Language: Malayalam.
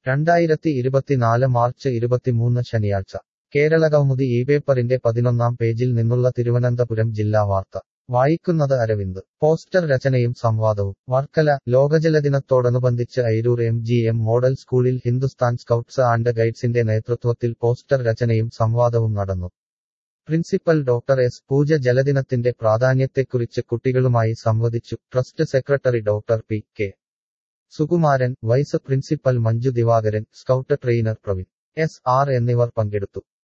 രണ്ടായിരത്തി ഇരുപത്തിനാല് മാർച്ച് ഇരുപത്തിമൂന്ന് ശനിയാഴ്ച കേരളകൗമുദി ഈ പേപ്പറിന്റെ പതിനൊന്നാം പേജിൽ നിന്നുള്ള തിരുവനന്തപുരം ജില്ലാ വാർത്ത വായിക്കുന്നത് അരവിന്ദ് പോസ്റ്റർ രചനയും സംവാദവും വർക്കല ലോകജലദിനത്തോടനുബന്ധിച്ച് Airoor M G M model സ്കൂളിൽ ഹിന്ദുസ്ഥാൻ സ്കൗട്ട്സ് ആൻഡ് ഗൈഡ്സിന്റെ നേതൃത്വത്തിൽ പോസ്റ്റർ രചനയും സംവാദവും നടന്നു പ്രിൻസിപ്പൽ ഡോക്ടർ എസ് പൂജ ജലദിനത്തിന്റെ പ്രാധാന്യത്തെക്കുറിച്ച് കുട്ടികളുമായി സംവദിച്ചു trust secretary doctor P K Sukumaran vice principal Manju Divakaran scout trainer Praveen S R എന്നിവർ പങ്കെടുത്തു